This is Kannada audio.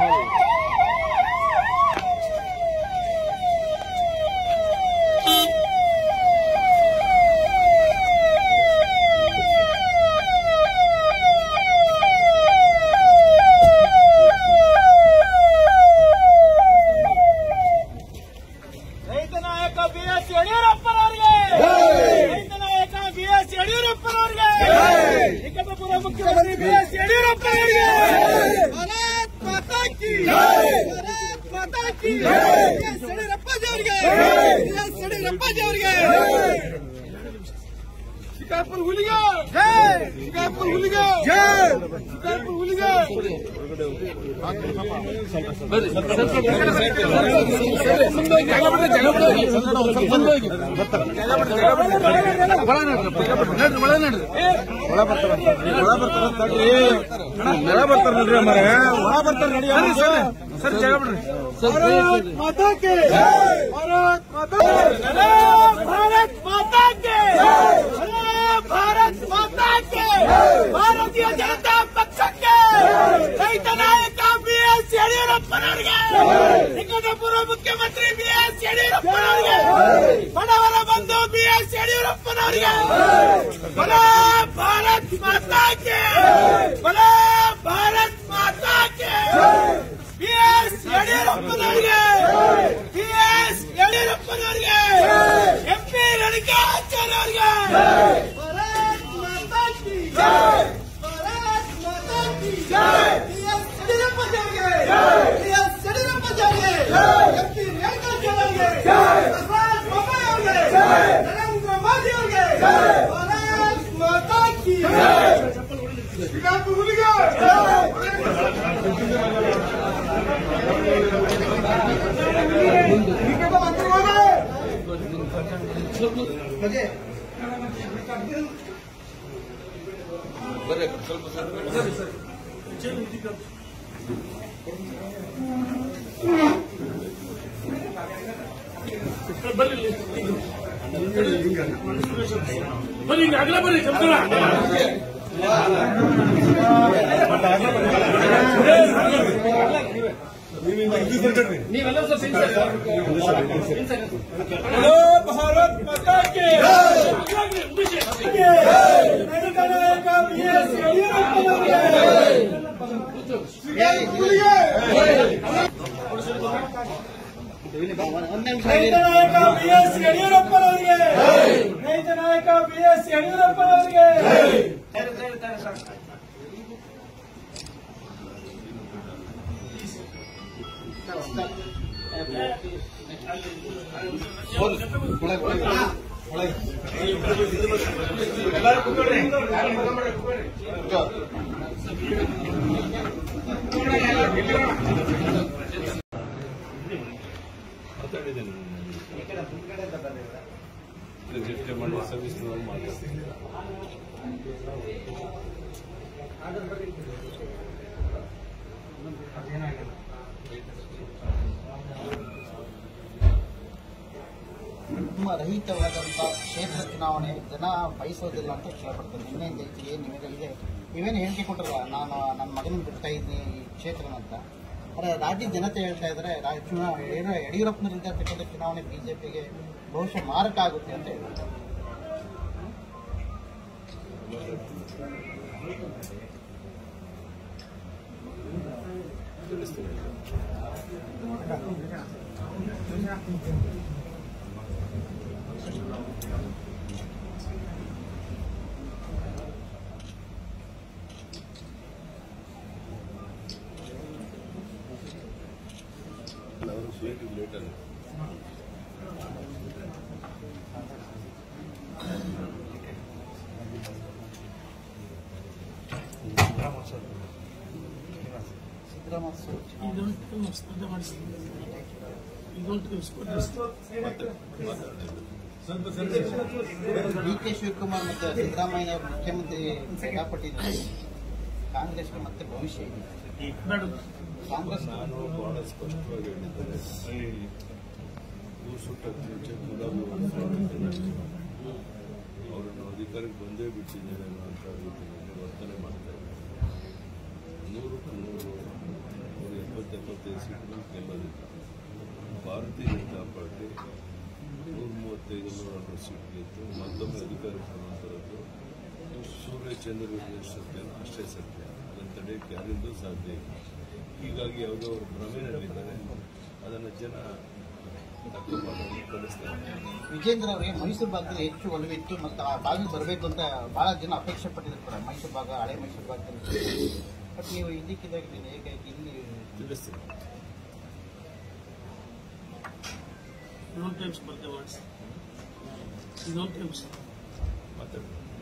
ರೈತ ನಾಯಕ ಬಿ ಎಸ್ ಯಡಿಯೂರಪ್ಪನವರಿಗೆ ರೈತ ನಾಯಕ ಬಿ ಎಸ್ ಯಡಿಯೂರಪ್ಪನವರಿಗೆ ನಿಕಟಪುರ ಮುಖ್ಯಮಂತ್ರಿ ಬಿ ಎಸ್ ಯಡಿಯೂರಪ್ಪನವರಿಗೆ ಭಾರತ್ ಮಾತಾ ಕಿ ಭಾರತ್ ಮಾತಾ ಕಿ ಬಿ ಎಸ್ ಯಡಿಯೂರಪ್ಪನವರಿಗೆ ಬಿ ಎಸ್ ಯಡಿಯೂರಪ್ಪನವರಿಗೆ ಶಿಕಾರ್ಪುರ್ ಹುಲಿಗೆ ಶಿಕಾರ್ಪುರ್ ಹುಲಿಗೆ ಶಿಕಾರ್ಪುರ್ ಹುಲಿಗೆ ನೆಲ ಬರ್ತಾರ ನೋಡ್ರಿ ಮರೆ ಒಳ ಬರ್ತಾರ ನಡಿ ಸರ್ ಜಾಗ ಬಿಡ್ರಿ भारत माता के भारत माता भारत माता के भारत माता के ಭಾರತೀಯ ಜನತಾ ಪಕ್ಷಕ್ಕೆ ರೈತ ನಾಯಕ ಬಿ ಎಸ್ ಯಡಿಯೂರಪ್ಪನವರಿಗೆ ನಿಕಟಪೂರ್ವ ಮುಖ್ಯಮಂತ್ರಿ ಬಿ ಎಸ್ ಯಡಿಯೂರಪ್ಪನವರಿಗೆ ಬಡವರ ಬಂಧು ಬಿ ಎಸ್ ಯಡಿಯೂರಪ್ಪನವರಿಗೆ ಬಲ ಭಾರತ್ ಮಾತಾ ಕೆ ಬಲ ಭಾರತ್ ಮಾತಾ ಕೆ ಬಿ ಎಸ್ ಯಡಿಯೂರಪ್ಪನವರಿಗೆ ಬಿ ಎಸ್ ಯಡಿಯೂರಪ್ಪನವರಿಗೆ ಎಂಪಿ ರೇಣುಕಾಚಾರ್ಯ ಅವರಿಗೆ ಭಾರತ್ ಮಾತಾ ಕಿ ಭಾರತ್ ಮಾತಾ ಕಿ ಬಿ ಎಸ್ ಯಡಿಯೂರಪ್ಪನವರಿಗೆ ಬಿ ಎಸ್ ಯಡಿಯೂರಪ್ಪನವರಿಗೆ ಎಂಪಿ ರೇಣುಕಾಚಾರ್ಯ ಅವರಿಗೆ ಬಸವರಾಜ ಬೊಮ್ಮಾಯಿ ಅವರಿಗೆ ನರೇಂದ್ರ ಮೋದಿ ಅವರಿಗೆ ಭಾರತ್ ಮಾತಾ ಕಿ ಶ್ರೀಕಾಂತ್ ಹುಲಿಗೆ ಭಾರತ್ ಮಾತಾ ಕೆ ರೈತ ನಾಯಕ ಬಿ ಎಸ್ ಯಡಿಯೂರಪ್ಪನವರಿಗೆ ಶ್ರೀಕಾಂತ್ ಹುಲಿಗೆ ರೈತ ನಾಯಕ ಬಿ ಎಸ್ ಯಡಿಯೂರಪ್ಪನವರಿಗೆ ರೈತ ನಾಯಕ ಬಿ ಎಸ್ ಯಡಿಯೂರಪ್ಪನವರಿಗೆ ಮಾಡಿ ಸರ್ವಿಸ್ ಮಾಡ್ತೀನಿ ನಿಮ್ಮ ರಹಿತವಾದಂತಹ ಕ್ಷೇತ್ರ ಚುನಾವಣೆ ಜನ ಬಯಸೋದಿಲ್ಲ ಅಂತ ಕೇಳ್ಪಡ್ತಾರೆ ನಿನ್ನೆಯಿಂದ ಏನು ನಿಮಗೆ ನೀವೇನು ಹೇಳಿಕೆ ಕೊಟ್ಟರಲ್ಲ ನಾನು ನನ್ನ ಮಗನ ಬಿಡ್ತಾ ಇದ್ದೀನಿ ಈ ಕ್ಷೇತ್ರನ ಅಂತ ಆದರೆ ರಾಜ್ಯ ಜನತೆ ಹೇಳ್ತಾ ಇದ್ದಾರೆ ರಾಜ್ಯ ಚುನಾವಣೆ ಯಡಿಯೂರ- ಯಡಿಯೂರಪ್ಪನವರಿಂದ ತಕ್ಕಂಥ ಚುನಾವಣೆ ಬಿಜೆಪಿಗೆ ಬಹುಶಃ ಮಾರಕ ಆಗುತ್ತೆ ಅಂತ ಹೇಳ್ತಾರೆ ಅವರು ಸ್ವೀಟ್ ಲೇಟ್ ಅಲ್ಲ ಸಿದ್ದರಾಮಯ್ಯ ಚುನಾವಣೆ ಡಿ ಕೆ ಶಿವಕುಮಾರ್ ಮತ್ತು ಸಿದ್ದರಾಮಯ್ಯ ಅವರು ಮುಖ್ಯಮಂತ್ರಿ ಸಿಕ್ಕಾಪಟ್ಟಿದ್ದಾರೆ ಕಾಂಗ್ರೆಸ್ಗೆ ಮತ್ತೆ ಭವಿಷ್ಯ ಇದೆ ಕಾಂಗ್ರೆಸ್ ನಾನು ಬಹಳ ಸ್ಪಷ್ಟವಾಗಿ ಹೇಳಿದ್ದೇನೆ ಊರು ಸುಟ್ಟಕ್ಕೆ ಮುಂಚೆ ಗುಲಾಬಿ ಅವರನ್ನು ಅಧಿಕಾರಕ್ಕೆ ಬಂದೇ ಬಿಟ್ಟಿದ್ದೇನೆ ಅಂತ ರೀತಿಯಲ್ಲಿ ವರ್ತನೆ ಮಾಡ್ತಾ ಇದ್ದಾರೆ ನೂರಕ್ಕೂ ನೂರು ಅವರು ಮೂವತ್ತು ಎಪ್ಪತ್ತೈದು ಸೀಟ್ಗಳು ಗೆಲ್ಲೋದಿಲ್ಲ ಭಾರತೀಯ ಜನತಾ ಪಾರ್ಟಿ ನೂರ ಮೂವತ್ತೈದು ನೂರ ನಲವತ್ತು ಸೀಟ್ ಗೆದ್ದು ಮತ್ತೊಮ್ಮೆ ಅಧಿಕಾರಕ್ಕೆ ಬರುವಂಥದ್ದು ಸೂರ್ಯಚಂದ್ರ ಸತ್ಯ ಅಷ್ಟೇ ಸತ್ಯ ಅದನ್ನು ತಡೆಯಕ್ಕೆ ಯಾರಿಂದೂ ಸಾಧ್ಯ ಇಲ್ಲ ಹೀಗಾಗಿ ಯಾವುದೋ ಅವರು ಭ್ರಮೆನಲ್ಲಿದ್ದಾರೆ ಅದನ್ನು ಜನ ತಕ್ಕ ಮಾಡೋದು ಕಲಿಸ್ತಾರೆ ವಿಜೇಂದ್ರ ಅವರಿಗೆ ಮೈಸೂರು ಭಾಗದಲ್ಲಿ ಹೆಚ್ಚು ಒಲವಿತ್ತು ಮತ್ತು ಆ ಭಾಗಕ್ಕೆ ಬರಬೇಕು ಅಂತ ಬಹಳ ಜನ ಅಪೇಕ್ಷೆ ಪಟ್ಟಿದ್ರು ಕೂಡ ಮೈಸೂರು ಭಾಗ ಹಳೆ ಮೈಸೂರು ಭಾಗದಲ್ಲಿ ಬಟ್ ನೀವು ಇದಕ್ಕಿದ್ದಾಗಿ ಹೇಗಾಗಿ ಇಲ್ಲಿ ತಿಳಿಸ್ತೀನಿ ಇನ್ನೊಂದು ಟೈಮ್ಸ್ ಬರ್ತೇವೆ ಇನ್ನೊಂದು ಟೈಮ್ಸ್ ಮಾತಾಡ್ತೀನಿ